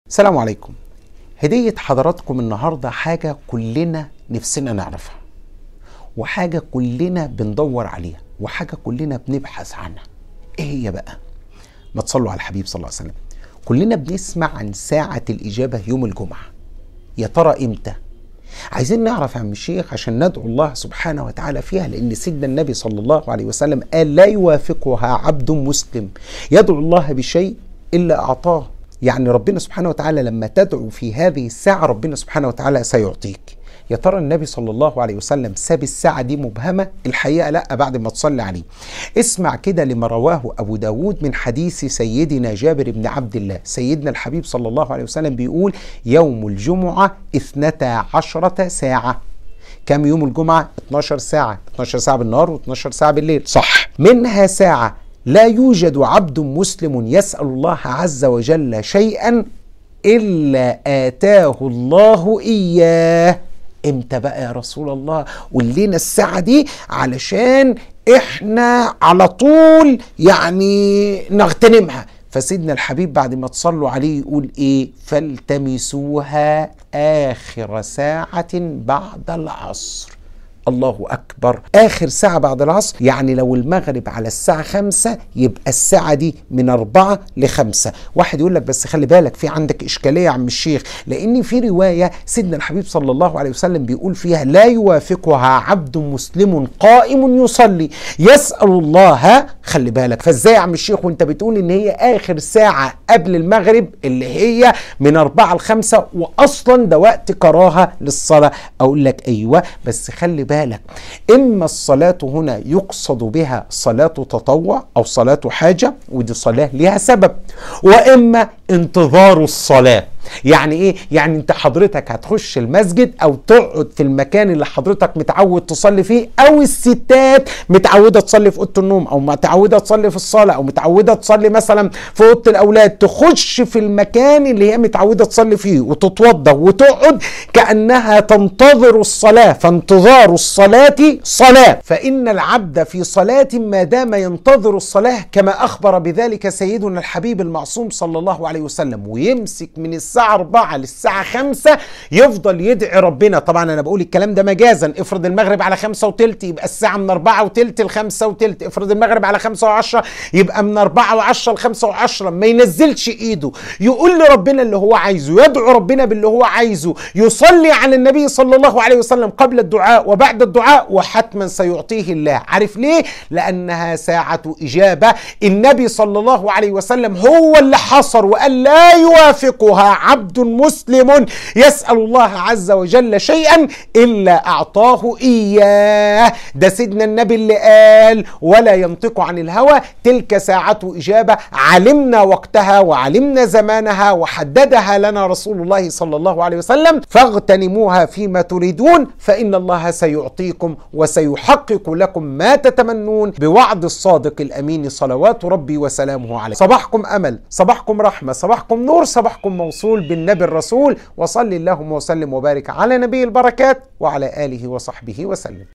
السلام عليكم هدية حضراتكم النهاردة حاجة كلنا نفسنا نعرفها وحاجة كلنا بندور عليها وحاجة كلنا بنبحث عنها ايه هي بقى ما تصلوا على الحبيب صلى الله عليه وسلم كلنا بنسمع عن ساعة الإجابة يوم الجمعة يا ترى إمتى عايزين نعرف يا عم الشيخ عشان ندعو الله سبحانه وتعالى فيها لأن سيدنا النبي صلى الله عليه وسلم قال لا يوافقها عبد مسلم يدعو الله بشيء إلا أعطاه يعني ربنا سبحانه وتعالى لما تدعو في هذه الساعة ربنا سبحانه وتعالى سيعطيك يا ترى النبي صلى الله عليه وسلم ساب الساعة دي مبهمة الحقيقة لا بعد ما تصلي عليه اسمع كده لما رواه أبو داود من حديث سيدنا جابر بن عبد الله سيدنا الحبيب صلى الله عليه وسلم بيقول يوم الجمعة اثنتا عشرة ساعة كم يوم الجمعة 12 ساعة 12 ساعة بالنهار و12 ساعة بالليل صح منها ساعة لا يوجد عبد مسلم يسأل الله عز وجل شيئا إلا آتاه الله إياه امتى بقى يا رسول الله ولينا الساعة دي علشان احنا على طول يعني نغتنمها فسيدنا الحبيب بعد ما تصلوا عليه يقول ايه فالتمسوها اخر ساعة بعد العصر الله أكبر آخر ساعة بعد العصر يعني لو المغرب على الساعة خمسة يبقى الساعة دي من أربعة لخمسة واحد يقول لك بس خلي بالك في عندك إشكالية يا عم الشيخ لأن في رواية سيدنا الحبيب صلى الله عليه وسلم بيقول فيها لا يوافقها عبد مسلم قائم يصلي يسأل الله خلي بالك فازاي يا عم الشيخ وانت بتقول ان هي آخر ساعة قبل المغرب اللي هي من أربعة لخمسة وأصلا ده وقت كراهة للصلاة أقول لك أيوة بس خلي بالك إما الصلاة هنا يقصد بها صلاة تطوع أو صلاة حاجة ودي صلاة لها سبب وإما انتظار الصلاة يعني ايه يعني انت حضرتك هتخش المسجد او تقعد في المكان اللي حضرتك متعود تصلي فيه او الستات متعوده تصلي في اوضه النوم او متعوده تصلي في الصاله او متعوده تصلي مثلا في اوضه الاولاد تخش في المكان اللي هي متعوده تصلي فيه وتتوضا وتقعد كانها تنتظر الصلاه فانتظار الصلاه صلاه فان العبد في صلاه ما دام ينتظر الصلاه كما اخبر بذلك سيدنا الحبيب المعصوم صلى الله عليه وسلم ويمسك من الساعة 4 للساعة 5 يفضل يدعي ربنا طبعا أنا بقول الكلام ده مجازا افرض المغرب على 5 وتلت يبقى الساعة من 4 وتلت ل 5 وتلت افرض المغرب على 5 و10 يبقى من 4 و10 ل 5 و10 ما ينزلش ايده يقول لربنا اللي هو عايزه يدعو ربنا باللي هو عايزه يصلي على النبي صلى الله عليه وسلم قبل الدعاء وبعد الدعاء وحتما سيعطيه الله عارف ليه لأنها ساعة إجابة النبي صلى الله عليه وسلم هو اللي حصر وقال لا يوافقها عبد مسلم يسأل الله عز وجل شيئا إلا أعطاه إياه ده سيدنا النبي اللي قال ولا ينطق عن الهوى تلك ساعة إجابة علمنا وقتها وعلمنا زمانها وحددها لنا رسول الله صلى الله عليه وسلم فاغتنموها فيما تريدون فإن الله سيعطيكم وسيحقق لكم ما تتمنون بوعد الصادق الأمين صلوات ربي وسلامه عليه صباحكم أمل صباحكم رحمة صباحكم نور صباحكم موصول بالنبي الرسول وصلي اللهم وسلم وبارك على نبي البركات وعلى آله وصحبه وسلم